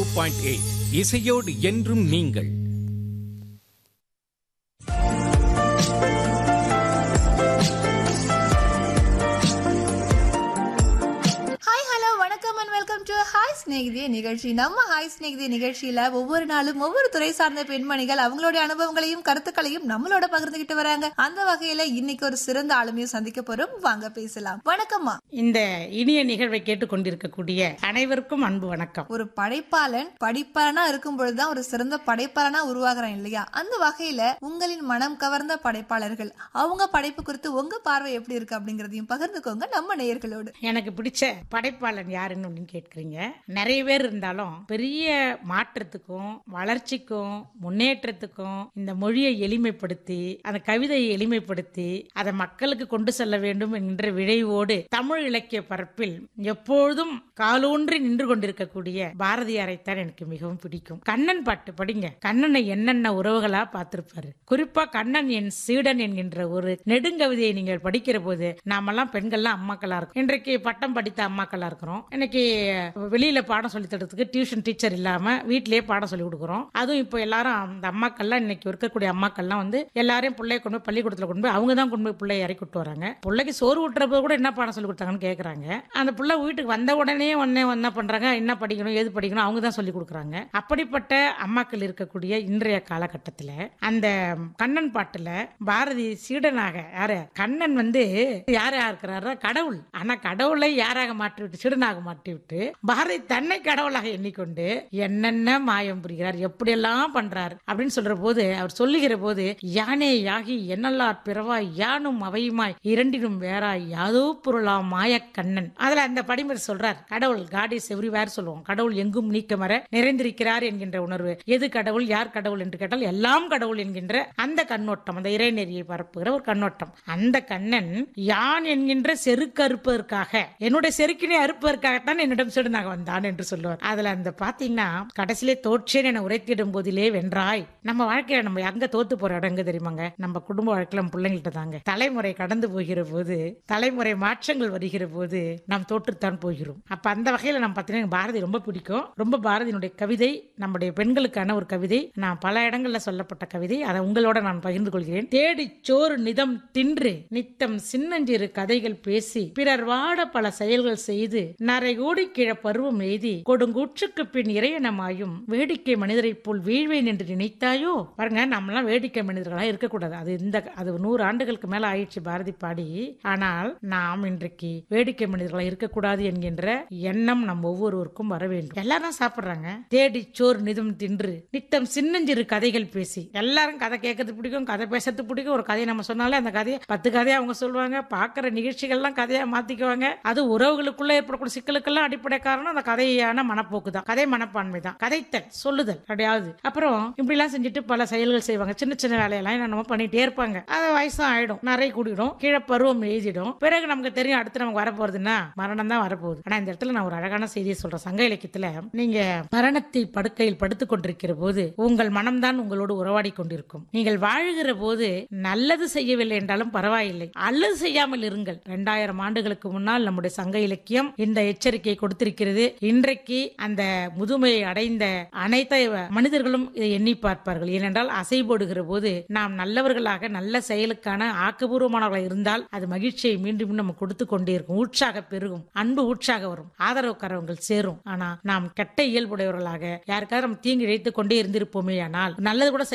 point eight இசையோடு என்றும் நீங்கள் ஹாய் ஹலோ வணக்கம் அண்ட் வெல்கம் டு ஹாய் ஸ்நேகிதிய நிகழ்ச்சி நம்ம ஹாய் ஸ்நேகிதிய நிகழ்ச்சியில ஒவ்வொரு நாளும் ஒவ்வொரு துறை சார்ந்த பெண்மணிகள் அவங்களுடைய அனுபவங்களையும் கருத்துக்களையும் நம்மளோட பகிர்ந்துகிட்டு வராங்க அந்த வகையில இன்னைக்கு ஒரு சிறந்த ஆளுமையை சந்திக்க போறோம் வாங்க பேசலாம் வணக்கம்மா இந்த இனிய நிகழ்வை கேட்டுக்கொண்டிருக்கக்கூடிய அனைவருக்கும் அன்பு வணக்கம் ஒரு படைப்பாளன் படிப்பாளனா இருக்கும் பொழுதுதான் ஒரு சிறந்த படைப்பாளனா உருவாகிறான் இல்லையா அந்த வகையில உங்களின் மனம் கவர்ந்த படைப்பாளர்கள் அவங்க படைப்பு குறித்து உங்க பார்வை எப்படி இருக்கு அப்படிங்கறதையும் பகிர்ந்துக்கோங்க நம்ம நேயர்களோடு எனக்கு பிடிச்ச படைப்பாளன் யாருன்னு அப்படின்னு கேட்குறீங்க நிறைய பேர் இருந்தாலும் பெரிய மாற்றத்துக்கும் வளர்ச்சிக்கும் முன்னேற்றத்துக்கும் இந்த மொழியை எளிமைப்படுத்தி அந்த கவிதையை எளிமைப்படுத்தி அதை மக்களுக்கு கொண்டு செல்ல வேண்டும் என்கின்ற விழைவோடு தமிழ் இலக்கிய பரப்பில் எப்பொழுதும் காலூன்றி நின்று கொண்டிருக்கக்கூடிய பாரதியாரைத்தான் எனக்கு மிகவும் பிடிக்கும் கண்ணன் பாட்டு படிங்க கண்ணனை என்னென்ன உறவுகளா பார்த்திருப்பாரு குறிப்பா கண்ணன் என் சீடன் என்கின்ற ஒரு நெடுங்கவிதையை நீங்கள் படிக்கிற போது நாமெல்லாம் பெண்கள்லாம் அம்மாக்களா இருக்கும் இன்றைக்கு பட்டம் படித்த அம்மாக்களா இருக்கிறோம் இன்னைக்கு வெளியில பாடம் சொல்லி தரதுக்கு டியூஷன் டீச்சர் இல்லாம வீட்டிலேயே பாடம் சொல்லி கொடுக்குறோம் அதுவும் இப்போ எல்லாரும் அந்த அம்மாக்கள்லாம் இன்னைக்கு இருக்கக்கூடிய அம்மாக்கள்லாம் வந்து எல்லாரையும் பிள்ளைய கொண்டு போய் பள்ளிக்கூடத்துல கொண்டு போய் அவங்க தான் கொண்டு போய் பிள்ளைய இறக்கி விட்டு வராங்க பிள்ளைக்கு சோறு ஊட்டுறப்ப கூட என்ன பாடம் சொல்லி கொடுத்தாங்கன்னு கேக்குறாங்க அந்த பிள்ளை வீட்டுக்கு வந்த உடனே உடனே என்ன பண்றாங்க என்ன படிக்கணும் எது படிக்கணும் அவங்க தான் சொல்லி கொடுக்குறாங்க அப்படிப்பட்ட அம்மாக்கள் இருக்கக்கூடிய இன்றைய காலகட்டத்துல அந்த கண்ணன் பாட்டுல பாரதி சீடனாக யாரு கண்ணன் வந்து யாரா இருக்கிறாரா கடவுள் ஆனா கடவுளை யாராக மாற்றி விட்டு சீடனாக மாற்றி விட்டு பாரதி தன்னை கடவுளாக எண்ணிக்கொண்டு என்னென்ன மாயம் புரிகிறார் எப்படியெல்லாம் பண்றார் அப்படின்னு சொல்ற போது அவர் சொல்லுகிற போது யானே யாகி என்னல்லார் பிறவாய் யானும் அவையுமாய் இரண்டினும் வேறாய் யாதோ பொருளாம் மாயக் கண்ணன் அதுல அந்த படிமுறை சொல்றார் கடவுள் காடி செவ்ரி வேறு சொல்லுவோம் கடவுள் எங்கும் நீக்கமர நிறைந்திருக்கிறார் என்கின்ற உணர்வு எது கடவுள் யார் கடவுள் என்று கேட்டால் எல்லாம் கடவுள் என்கின்ற அந்த கண்ணோட்டம் அந்த இறைநெறியை பரப்புகிற ஒரு கண்ணோட்டம் அந்த கண்ணன் யான் என்கின்ற செருக்கு அறுப்பதற்காக என்னுடைய செருக்கினை அறுப்பதற்காகத்தான் என்னிடம் சிடுனாக வந்தான் என்று சொல்லுவார் அதுல அந்த பாத்தீங்கன்னா கடைசியிலே தோற்றேன் என உரைத்திடும் போதிலே வென்றாய் நம்ம வாழ்க்கையில நம்ம எங்க தோத்து போற இடம் எங்க தெரியுமாங்க நம்ம குடும்ப வாழ்க்கையில நம்ம பிள்ளைங்கள்ட்ட தாங்க தலைமுறை கடந்து போகிற போது தலைமுறை மாற்றங்கள் வருகிற போது நாம் தோற்றுத்தான் போகிறோம் அப்ப அந்த வகையில நம்ம பார்த்தீங்கன்னா பாரதி ரொம்ப பிடிக்கும் ரொம்ப பாரதியினுடைய கவிதை நம்முடைய பெண்களுக்கான ஒரு கவிதை நான் பல இடங்கள்ல சொல்லப்பட்ட கவிதை அதை உங்களோட நான் பகிர்ந்து கொள்கிறேன் தேடி சோறு நிதம் தின்று நித்தம் சின்னஞ்சிறு கதைகள் பேசி பிறர் வாட பல செயல்கள் செய்து நரை கூடி கிழ பருவம் எய்தி கொடுங்கூற்றுக்கு பின் இறையனமாயும் வேடிக்கை மனிதரைப் போல் வீழ்வேன் என்று நினைத்தாயோ பாருங்க நம்மலாம் வேடிக்கை மனிதர்களா இருக்கக்கூடாது அது இந்த அது நூறு ஆண்டுகளுக்கு மேல ஆயிடுச்சு பாரதி பாடி ஆனால் நாம் இன்றைக்கு வேடிக்கை மனிதர்களா இருக்கக்கூடாது என்கின்ற எண்ணம் நம் ஒவ்வொருவருக்கும் வர வேண்டும் எல்லாரும் சாப்பிடுறாங்க தேடி சோறு நிதம் தின்று நித்தம் சின்னஞ்சிறு கதைகள் பேசி எல்லாரும் கதை கேட்கறது பிடிக்கும் கதை பேசுறது பிடிக்கும் ஒரு கதையை நம்ம சொன்னாலே அந்த கதையை பத்து கதையை அவங்க சொல்லுவாங்க பார்க்குற நிகழ்ச்சிகள்லாம் கதையா மாத்திக்குவாங்க அது உறவுகளுக்குள்ள ஏற்படக்கூடிய சிக்கலுக்கெல்லாம் அடிப்படை காரணம் அந்த கதையான மனப்போக்கு தான் கதை மனப்பான்மை தான் கதைத்தல் சொல்லுதல் கிடையாது அப்புறம் இப்படிலாம் செஞ்சுட்டு பல செயல்கள் செய்வாங்க சின்ன சின்ன வேலையெல்லாம் நம்ம பண்ணிட்டே இருப்பாங்க அது வயசும் ஆயிடும் நிறைய கூடிடும் கீழே பருவம் எழுதிடும் பிறகு நமக்கு தெரியும் அடுத்து நமக்கு வரப்போறதுன்னா மரணம் தான் வரப்போகுது ஆனா இந்த இடத்துல நான் ஒரு அழகான செய்தியை சொல்றேன் சங்க இலக்கியத்துல நீங்க மரணத்தை படுக்கையில் படுத்துக் கொண்டிருக்கிற போது உங்கள் மனம்தான் உங்களோடு உறவாடி கொண்டிருக்கும் நீங்கள் வாழுகிற போது நல்லது செய்யவில்லை என்றாலும் பரவாயில்லை அல்லது செய்யாமல் இருங்கள் இரண்டாயிரம் ஆண்டுகளுக்கு முன்னால் நம்முடைய சங்க இலக்கியம் இந்த எச்சரிக்கையை கொடுத்திருக்கிறது இன்றைக்கு அந்த முதுமையை அடைந்த அனைத்து மனிதர்களும் இதை எண்ணி பார்ப்பார்கள் ஏனென்றால் அசை போடுகிற போது நாம் நல்லவர்களாக நல்ல செயலுக்கான ஆக்கபூர்வமானவர்களாக இருந்தால் அது மகிழ்ச்சியை மீண்டும் மீண்டும் நம்ம கொடுத்து கொண்டே இருக்கும் உற்சாக பெருகும் அன்பு உற்சாக வரும் ஆதரவுக்காரவங்கள் சேரும் ஆனா நாம் கெட்ட இயல்புடையவர்களாக யாருக்காவது நம்ம தீங்கு இழைத்துக் கொண்டே இருந்திருப்போமே ஆனால் நல்லது கூட